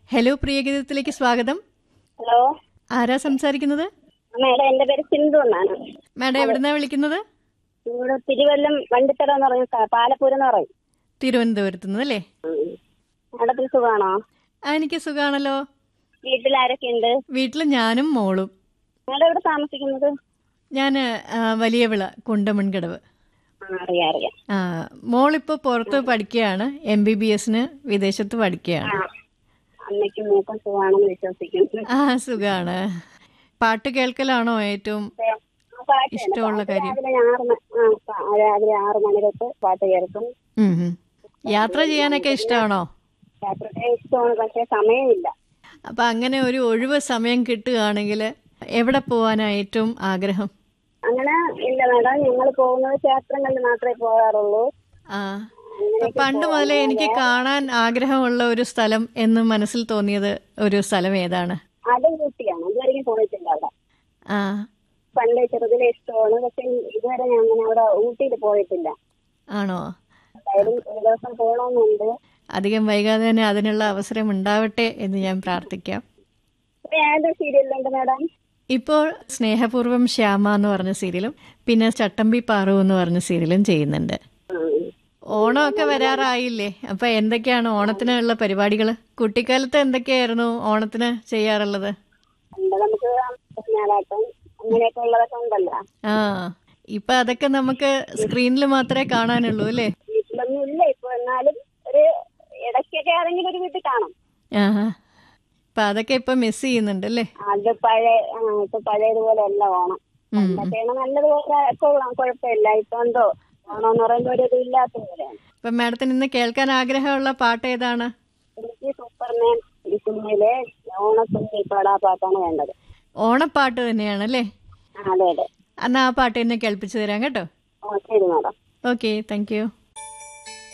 Hello പ്രിയഗീതത്തിലേക്ക് സ്വാഗതം hello ആരാ സംസാരിക്കുന്നത് മേഡം എന്റെ പേര് സിന്ധു എന്നാണ് മാഡം എവിടുന്നാ വിളിക്കുന്നത് ഇവിടെ തിരുവല്ലം വണ്ടിത്തറ എന്ന് പറയും സ്ഥ- പാലപ്പൂരം എന്ന് പറയും തിരുവനന്തപുരത്ത് നിന്ന് അല്ലേ മേഡത്തിന് സുഖമാണോ ആ എനിക്ക് സുഖാണല്ലോ വീട്ടിൽ ആരൊക്കെ ഉണ്ട് വീട്ടിൽ ഞാനും മോളും മേഡം എവിടെ താമസിക്കുന്നത് ഞാൻ വലിയ വിള കുണ്ടമൺകടവ് ആ, അറിയാം അറിയാം ആ മോളിപ്പോൾ പുറത്ത് പഠിക്കുകയാണ് എം ബി ബി എസിന് വിദേശത്ത് പഠിക്കുകയാണ് ആ അമ്മയ്ക്കും മൂക്കും സുഖമാണെന്ന് വിശ്വസിക്കുന്നു ആ സുഖാണ് പാട്ട് കേൾക്കലാണോ ഏറ്റവും ആ, പാട്ട് തന്നെ. ഇഷ്ടമുള്ള പാട്ട് കാര്യം രാവിലെ ആറ് മ- ആ, പ- രാവിലെ ആറ് മണി തൊട്ട് പാട്ട് കേൾക്കും ഉം, ഉം. യാത്ര ചെയ്യാനൊക്കെ ഇഷ്ടമാണോ യാത്രയ്ക്ക് ഇഷ്ടമാണ് പക്ഷെ സമയമില്ല അപ്പം അങ്ങനെ ഒരു ഒഴിവ് സമയം കിട്ടുകയാണെങ്കിൽ എവിടെ പോകാനാ ഏറ്റവും ആഗ്രഹം അങ്ങനെ ഇല്ല മേഡം ഞങ്ങൾ പോകുന്നത് ക്ഷേത്രങ്ങളിൽ മാത്രമേ പോകാറുള്ളൂ ആ ഇപ്പൊ പണ്ട് മുതലേ എനിക്ക് കാണാൻ ആഗ്രഹമുള്ള ഒരു സ്ഥലം എന്ന് മനസ്സിൽ തോന്നിയത് ഒരു സ്ഥലം ഏതാണ് അത് ഊട്ടിയാണ് ഇതുവരെയും പോയിട്ടില്ല അവിടെ ആ പണ്ട് ചെറുതിലെ ഇഷ്ടമാണ് പക്ഷെ ഇതുവരെ ഞാൻ അങ്ങനെ അവിടെ ഊട്ടിയിൽ പോയിട്ടില്ല ആണോ എന്തായാലും ഒരു ദിവസം പോകണമെന്നുണ്ട് അധികം വൈകാതെ തന്നെ അതിനുള്ള അവസരം ഉണ്ടാവട്ടെ എന്ന് ഞാൻ പ്രാർത്ഥിക്കാം ഇപ്പൊ ഏത് സീരിയലുണ്ട് മാഡം ഇപ്പോൾ സ്നേഹപൂർവ്വം ശ്യാമ എന്ന് പറഞ്ഞ സീരിയലും പിന്നെ ചട്ടമ്പി പാറു എന്ന് പറഞ്ഞ സീരിയലും ചെയ്യുന്നുണ്ട് ഓണമൊക്കെ വരാറായില്ലേ അപ്പൊ എന്തൊക്കെയാണ് ഓണത്തിനുള്ള പരിപാടികൾ കുട്ടിക്കാലത്ത് എന്തൊക്കെയായിരുന്നു ഓണത്തിന് ചെയ്യാറുള്ളത് പണ്ട് നമുക്ക് ഞായറാട്ടം അങ്ങനെയൊക്കെ ഉള്ളതൊക്കെ ഉണ്ടല്ലോ ആ ഇപ്പൊ അതൊക്കെ നമുക്ക് സ്ക്രീനിൽ മാത്രമേ കാണാനുള്ളൂ അല്ലേ വീട്ടിലൊന്നും ഇല്ല ഇപ്പൊ എന്നാലും ഒരു ഇടയ്ക്കൊക്കെ ആരെങ്കിലും ഒരു വീട്ടിൽ കാണും ആഹാ അപ്പൊ അതൊക്കെ ഇപ്പൊ മിസ് ചെയ്യുന്നുണ്ട് അല്ലേ അത് പഴയ ആ, ഇപ്പൊ പഴയതുപോലെ അല്ല ഓണം ഉം. പണ്ടൊക്കെയാണ് നല്ലതുപോലെ കൊള്ളാം കുഴപ്പമില്ല ഇപ്പൊ എന്തോ ഓണം എന്ന് പറയുമ്പോ ഒരു ഇത് ഇല്ലാത്തവരാണ് അപ്പൊ മാഡത്തിന് ഇന്ന് കേൾക്കാൻ ആഗ്രഹമുള്ള പാട്ട് ഏതാണ് എനിക്ക് സൂപ്പർമാൻ ഈ സിനിമയിലെ ഓണത്തുമ്പി പാടാ പാട്ടാണ് വേണ്ടത് ഓണപ്പാട്ട് തന്നെയാണ് അല്ലേ ആ, അതെ അതെ എന്നാ ആ പാട്ട് എന്നെ കേൾപ്പിച്ചു തരാം കേട്ടോ ഓ ശരി മാഡം ഓക്കെ താങ്ക് യു